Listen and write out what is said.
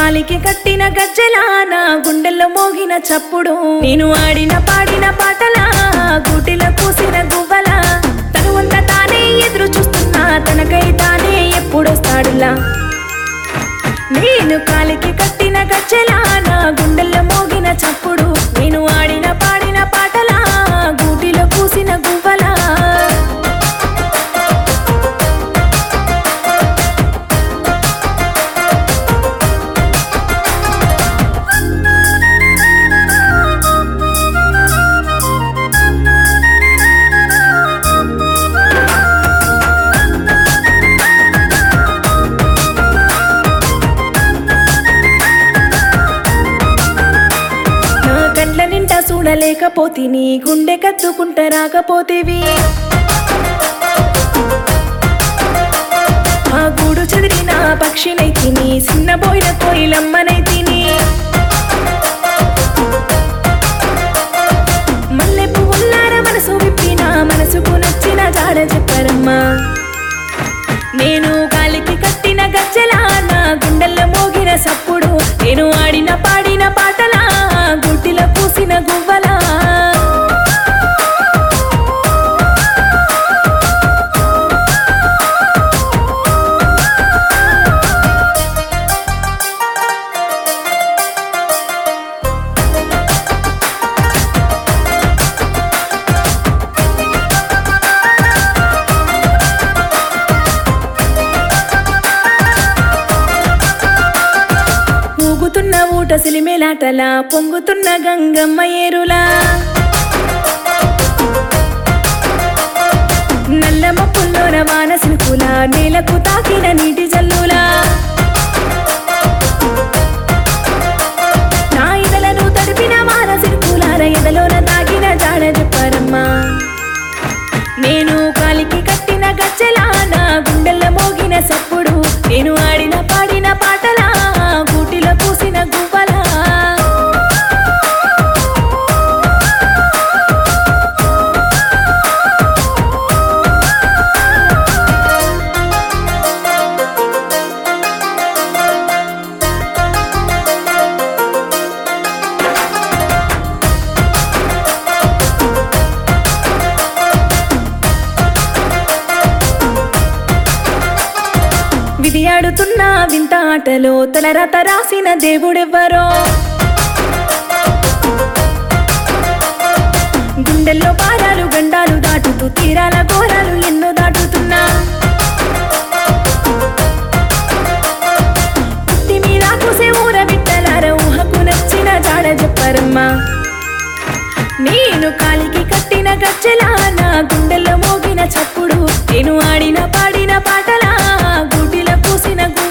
కాలికి కట్టిన గజ్జలా నా గుండెల్లో మోగిన చప్పుడు నేను ఆడిన పాడిన పాటలా గూటిలో కూసిన గువ్వలా తనువంత తానే ఎదురు చూస్తున్నా తనకై తానే ఎప్పుడొస్తాడులా నేను కాలికి కట్టిన గజ్జలా నా గుండెల్లో మోగిన చప్పుడు నేను ఆడిన పాడిన పాటలా గూటిలో కూసిన గువ్వలా నా కండ్ల నింట చూడలేకపోతే నీ గుండె కత్తుకుంట రాకపోతేవి ఆ గూడు చెదిరిన పక్షినైతిని చిన్నబోయిన కోయిలమ్మనైతిని మల్లె పువ్వుల్లార మనసు విప్పిన మనసుకు నచ్చిన జాడ చెప్పరమ్మా నేను కాలికి కట్టిన గజ్జలా నా గుండెల్లో మోగిన సప్పుడు నేను ఆడిన పాడిన పాటలా గుడ్డిలో పూసిన గువ్వలా ఊగుతున్న ఊట సిలిమేలాటలా పొంగుతున్న గంగమ్మ ఏరులా నల్ల మప్పుల్లోన వాన సినుకుల నేలకు తాకిన నీటి జల్లులా నా ఇదలను తడిపిన వాన సినుకులార ఎదలోన తాగిన జాడ చెప్పారమ్మా నేను కాలికి కట్టిన గజ్జలా నా గుండెల్లో మోగిన సప్పుడు నేను ఆడిన పాడిన పాటలా గూటిలో పూసిన గువ్వలా విధి ఆడుతున్న వింత ఆటలో తలరాత రాసిన దేవుడెవ్వరో గుండెల్లో పారాలు గండాలు దాటుతూ తీరాల ఘోరాలు ఎన్నో దాటుతున్నా పుట్టి మీద కూసే ఊర బిట్టలార ఊహకు నచ్చిన జాడ చెప్పరమ్మా నేను కాలికి కట్టిన గజ్జలా నా గుండెల్లో మోగిన చప్పుడు నేను ఆడిన పాడిన పాటలా గూటిలో కూసిన గు